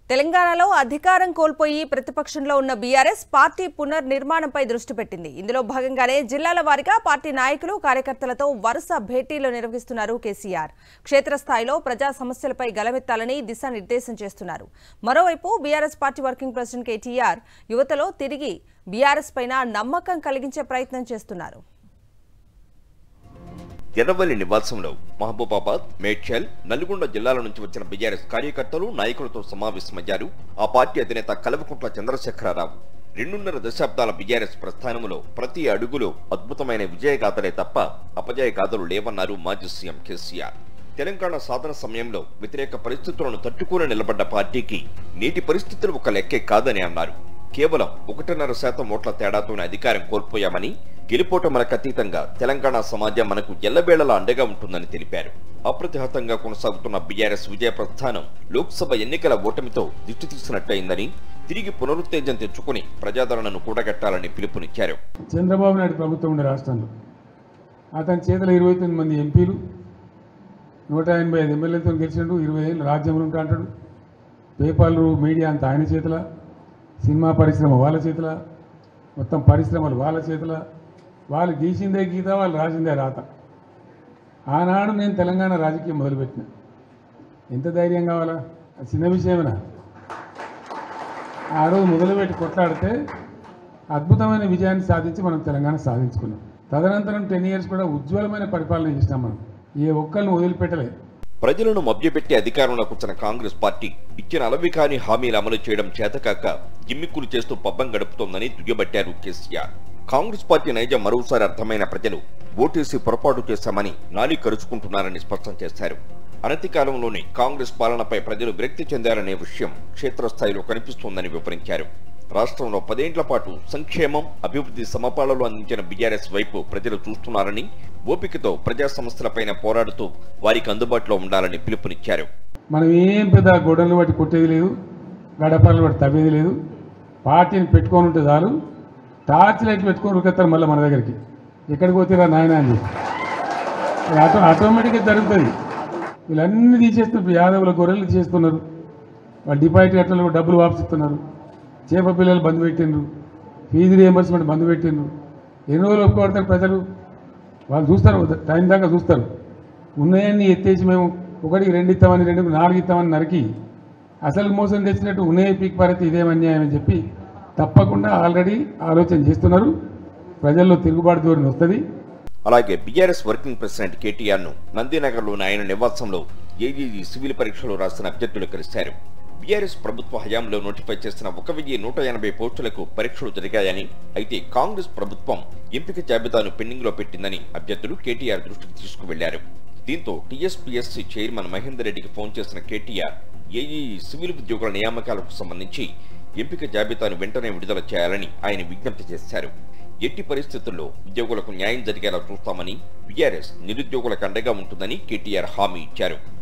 తెలంగాణలో అధికారం కోల్పోయి ప్రతిపక్షంలో ఉన్న బీఆర్ఎస్ పార్టీ పునర్నిర్మాణంపై దృష్టి పెట్టింది ఇందులో భాగంగానే జిల్లాల వారీగా పార్టీ నాయకులు కార్యకర్తలతో వరుస భేటీలు నిర్వహిస్తున్నారు కేసీఆర్ క్షేత్రస్థాయిలో ప్రజా సమస్యలపై గలమెత్తాలని దిశానిర్దేశం చేస్తున్నారు మరోవైపు BRS party working president KTR యువతలో తిరిగి బీఆర్ఎస్ పైన నమ్మకం కలిగించే ప్రయత్నం చేస్తున్నారు ఎర్రవల్లి నివాసంలో మహబూబాబాద్ మేడ్చల్ నల్గొండ జిల్లాల నుంచి వచ్చిన బీఆర్ఎస్ కార్యకర్తలు నాయకులతో సమావేశమయ్యారు ఆ పార్టీ అధినేత కల్వకుంట్ల చంద్రశేఖరరావు రెండున్నర దశాబ్దాల బీఆర్ఎస్ ప్రస్థానంలో ప్రతి అడుగులో అద్భుతమైన విజయగాథలే తప్ప అపజయ గాథలు లేవన్నారు మాజీ సీఎం కేసీఆర్ తెలంగాణ సాధన సమయంలో వ్యతిరేక పరిస్థితులను తట్టుకుని నిలబడ్డ పార్టీకి నేటి పరిస్థితులు ఒక లెక్కే కాదని అన్నారు కేవలం ఒకటిన్నర శాతం ఓట్ల తేడాతోనే అధికారం కోల్పోయామని గెలుపోటములకు అతీతంగా తెలంగాణ సమాజం మనకు ఎల్లవేళలా అండగా ఉంటుందని తెలిపారు అప్రతిహతంగా కొనసాగుతున్న బీఆర్ఎస్ విజయ ప్రస్థానం లోక్సభ ఎన్నికల ఓటమితో దిష్టి తీసినట్టయిందని తిరిగి పునరుత్తేజం తెచ్చుకుని ప్రజాదరణను కూడగట్టాలని పిలుపునిచ్చారు చంద్రబాబు నాయుడు ప్రభుత్వం ఉండే రాష్ట్రంలో అతని చేతిలో ఇరవై తొమ్మిది మంది ఎంపీలు నూట ఎనభై ఐదు ఎమ్మెల్యేలతో గెలిచిండు ఇరవై ఏళ్ళు రాజ్యంలో ఉంటా అంటాడు పేపర్లు మీడియా అంతా ఆయన చేతిలో సినిమా పరిశ్రమ వాళ్ళ చేతిలో మొత్తం పరిశ్రమలు వాళ్ళ చేతిలో వాళ్ళు గీసిందే గీత వాళ్ళు రాసిందే రాత ఆనాడు నేను తెలంగాణ రాజకీయం మొదలుపెట్టిన ఎంత ధైర్యం కావాలా అది చిన్న విషయమేనా ఆ రోజు మొదలుపెట్టి కొట్లాడితే అద్భుతమైన విజయాన్ని సాధించి మనం తెలంగాణ సాధించుకున్నాం తదనంతరం టెన్ ఇయర్స్ కూడా ఉజ్వలమైన పరిపాలన చేసినాం మనం ఏ ఒక్కరిని వదిలిపెట్టలేదు ప్రజలను మభ్యపెట్టి అధికారంలోకి వచ్చిన కాంగ్రెస్ పార్టీ ఇచ్చిన అలవి కాని హామీలు అమలు చేయడం చేతకాక జిమ్మిక్కులు చేస్తూ పబ్బం గడుపుతోందని దుయ్యబట్టారు కేసీఆర్ కాంగ్రెస్ పార్టీ నైజం మరోసారి అర్థమైన ప్రజలు ఓటేసి పొరపాటు చేశామని నాలి కరుచుకుంటున్నారని స్పష్టం చేశారు అనతి కాలంలోనే కాంగ్రెస్ పాలనపై ప్రజలు విరక్తి చెందారనే విషయం క్షేత్రస్థాయిలో కనిపిస్తోందని వివరించారు రాష్ట్రంలో పదేండ్ల పాటు సంక్షేమం అభివృద్ధి సమపాలలో అందించిన బీఆర్ఎస్ వైపు ప్రజలు చూస్తున్నారని ఓపికతో ప్రజా సమస్యలపైన పోరాడుతూ వారికి అందుబాటులో ఉండాలని పిలుపునిచ్చారు మనం ఏం పెద్ద గొడవలు బట్టి కొట్టేది లేదు గడపలు బట్టి తవ్వేది లేదు పార్టీని పెట్టుకొని ఉంటే చాలు టార్చ్ లైట్ పెట్టుకొని ఉరికెత్తారు మళ్ళీ మన దగ్గరికి ఎక్కడికి పోతారా నాయన అని చెప్పి. అది ఆటో ఆటోమేటిక్గా జరుగుతుంది వీళ్ళన్నీ తీసేస్తున్నారు యాదవుల గొర్రెలు తీసేస్తున్నారు వాళ్ళు డిపాజిట్ కట్టలు డబ్బులు వాపసిస్తున్నారు చేప పిల్లలు బంద్ పెట్టిండ్రు ఫీజు రియంబర్స్మెంట్ బంద్ పెట్టిండ్రు ఎన్ని రోజులు ఒప్పుకోడతారు ప్రజలు వాళ్ళు చూస్తారు టైం దాకా చూస్తారు ఉన్నాయన్ని ఎత్తేసి మేము ఒకటికి రెండు ఇస్తామని రెండు నాలుగు ఇస్తామని నరికి అసలు మోసం తెచ్చినట్టు ఉన్నాయి పీక్ పారైతే ఇదేం అన్యాయం అని చెప్పి తప్పకుండా ఆల్రెడీ ఆలోచన చేస్తున్నారు ప్రజల్లో తిరుగుబాటు ధోరణి వస్తుంది అలాగే బీఆర్ఎస్ వర్కింగ్ ప్రెసిడెంట్ కేటీఆర్ ను నందినగర్లోని ఆయన నివాసంలో ఏజీజీ సివిల్ పరీక్షలు రాసిన అభ్యర్థులు కలిశారు బీఆర్ఎస్ ప్రభుత్వ హయాంలో నోటిఫై చేసిన ఒక వెయ్యి నూట ఎనభై పోస్టులకు పరీక్షలు జరిగాయని అయితే కాంగ్రెస్ ప్రభుత్వం ఎంపిక జాబితాను పెండింగ్ లో పెట్టిందని అభ్యర్థులు కేటీఆర్ దృష్టికి తీసుకువెళ్లారు దీంతో టీఎస్పీఎస్సీ చైర్మన్ మహేందర్ రెడ్డికి ఫోన్ చేసిన కేటీఆర్ ఏఈఈ సివిల్ ఉద్యోగుల నియామకాలకు సంబంధించి ఎంపిక జాబితాను వెంటనే విడుదల చేయాలని ఆయన విజ్ఞప్తి చేశారు ఎట్టి పరిస్థితుల్లో ఉద్యోగులకు న్యాయం జరిగేలా చూస్తామని బీఆర్ఎస్ నిరుద్యోగులకు అండగా ఉంటుందని కేటీఆర్ హామీ ఇచ్చారు